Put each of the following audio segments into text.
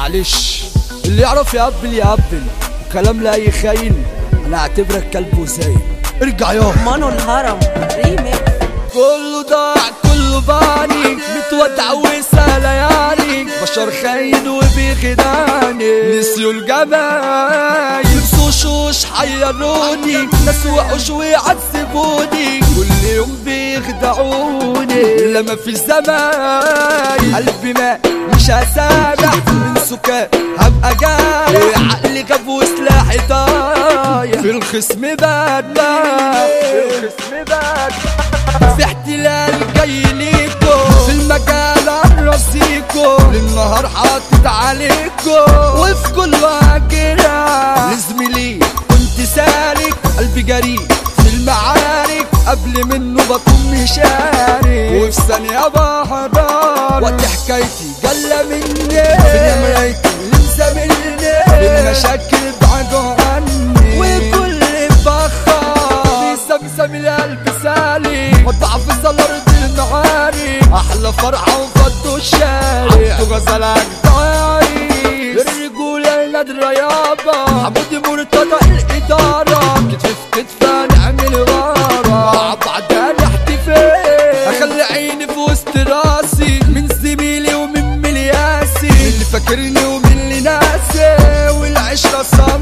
معلش اللي يعرف يقبل يقبل وكلام لاي خاين انا اعتبرك كلب وزاين ارجع يا مانو الهرم ريميك كله ضاع كله باني متودع وسلياني بشر خاين وبيخدعني نسيوا الجمال لبسوا شوش حيروني ناس وحوش ويعذبوني كل يوم بيخدعوني لما في الزمان قلبي ما مش هسامح من سكان هبقى جارح عقلي غاب وسلاحي ضايع في الخصم بدمع في الخصم بدمع في احتلال جاي ليكو في المجال راسيكو للنهار حاطط عليكو وفي كل واجرة لزميلي كنت سالك قلبي جريء في المعارك قبل منه بكون مشارك وفي ثانية بحضر وقت حكايتي جلة مني في مرايتي لمسة مني المشاكل بعدوا عني وكل فخر بيسمسم القلب سالي والضعف صار ارض المعاري احلى فرحة وفضوا الشارع عبدو غزلك ضايع الرجولة نادرة يابا حمودي مرتضى الإدارة كتف في كتف نعمل غارة مع بعض الاحتفال اخلي عيني في وسط راسي من زميلي ومن ملياسي اللي فاكرني ومن اللي ناسي والعشرة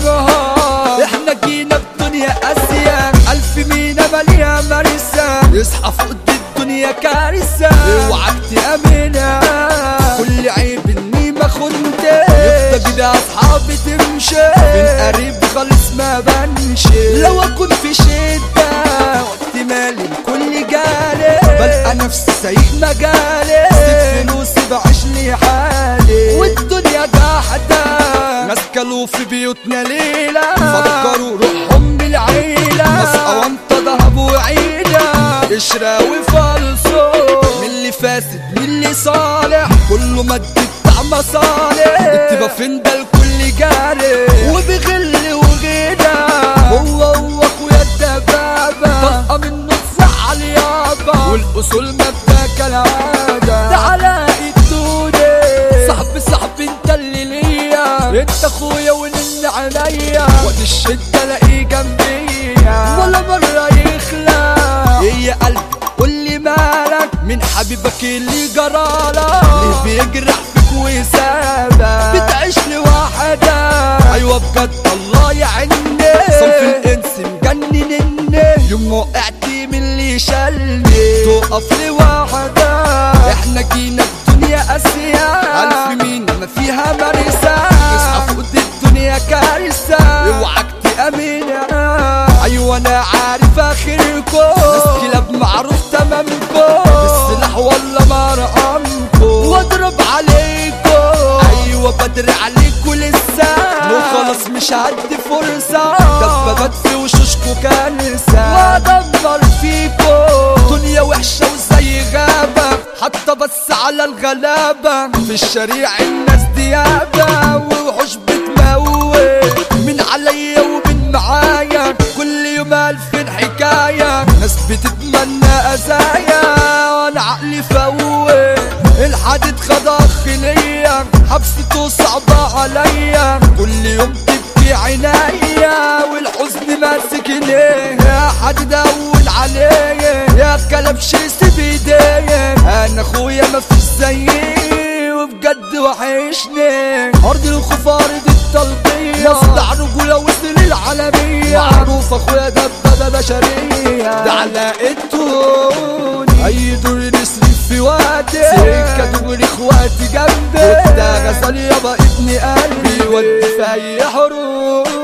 سمها احنا جينا بدنيا اسيا الف مينا مالية مرسى يصحى فوق الدنيا كارثة اوعك تأمنها كل عيب اني ما خنت يفضل كده اصحابي تمشي من قريب خالص ما بنشي لو اكون في شدة وقت مالي الكل جالي بلقى نفسي سايق مجالي سيب فلوسي بعيش لي حالي والدنيا جاحدة ناس كلوا في بيوتنا ليلة فكروا روحهم بالعيلة ناس أونطة ذهب وعيدة قشرة وفلسو من اللي فاسد من اللي صالح كله مد بتاع مصالح التبا فين ده الكل جاري وبغل وغنى هو هو اخويا الدبابة طلقة منه تزعل يابا والاصول مبدا كالعادة تعالى ادوني صاحبي صاحبي انت اللي ليا انت اخويا ونن عليا وقت الشدة الاقيه جنبيا ولا مرة يخلى ايه يا قلبي قولي مالك من حبيبك اللي جرالك اللي بيجرح فيك وسابك بتعيش لوحدك ايوه بجد الله يعيني صنف الانس مجننني يوم ما وقعت من اللي شالني تقف لوحدك احنا جينا الدنيا اسيا الف مين ما فيها مرسى اصحى فوق الدنيا كارثة اوعك تأمنها ايوه انا عارف اخركم ناس كلاب معروف تمامكم بالسلاح ولا مرقمكم واضرب عليكم ايوه بدري عليكم لسه مو خلاص مش هدي فرصة دبابات في وشوشكوا كارثة وادمر فيكم دنيا وحشة وزي غابة حتى بس على الغلابة في الشريع الناس ديابة ووحوش بتموت من عليا ومن معايا كل يوم ألف حكاية ناس بتتمنى أزايا وأنا عقلي فوت الحديد خضخ ليا حبسته صعبة عليا كل يوم تبكي عينيا والحزن ماسك ليه يا حديد أول عليا يا كلبش سيب ايديا انا اخويا ما فيش زيي وبجد وحشني ارض الخوف ارض الطلبية مصدع رجولة وصل العالمية معروف اخويا دبابة بشرية ده على التوني اي دور نصرف في وقتي سكة دور اخواتي جنبي ده غزال يابا ابن قلبي ودي في اي حروب